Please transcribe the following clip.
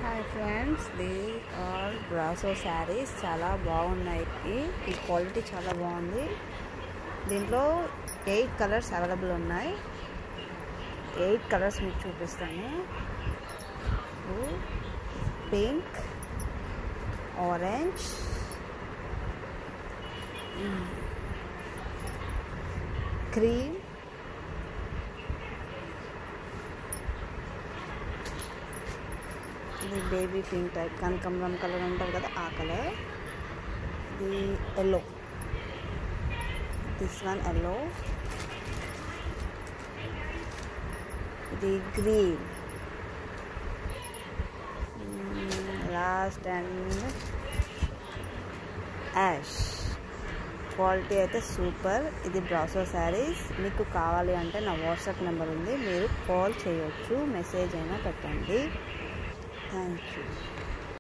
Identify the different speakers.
Speaker 1: hi friends the are Brasso saris చాలా బాగున్నాయి ఈ క్వాలిటీ చాలా బాగుంది దీంట్లో ఎయిట్ కలర్స్ అవైలబుల్ ఉన్నాయి ఎయిట్ కలర్స్ మీకు చూపిస్తాను పింక్ ఆరెంజ్ క్రీమ్ ఇది బేబీ పింక్ టైప్ కనకంబరం కలర్ ఉంటుంది కదా ఆ కలర్ ఇది ఎల్లో దిస్ వన్ ఎల్లో ఇది green last and ash quality అయితే సూపర్ ఇది బ్రాసో శారీస్ మీకు కావాలి అంటే నా వాట్సాప్ నెంబర్ ఉంది మీరు కాల్ చేయొచ్చు మెసేజ్ అయినా పెట్టండి థ్యాంక్ యూ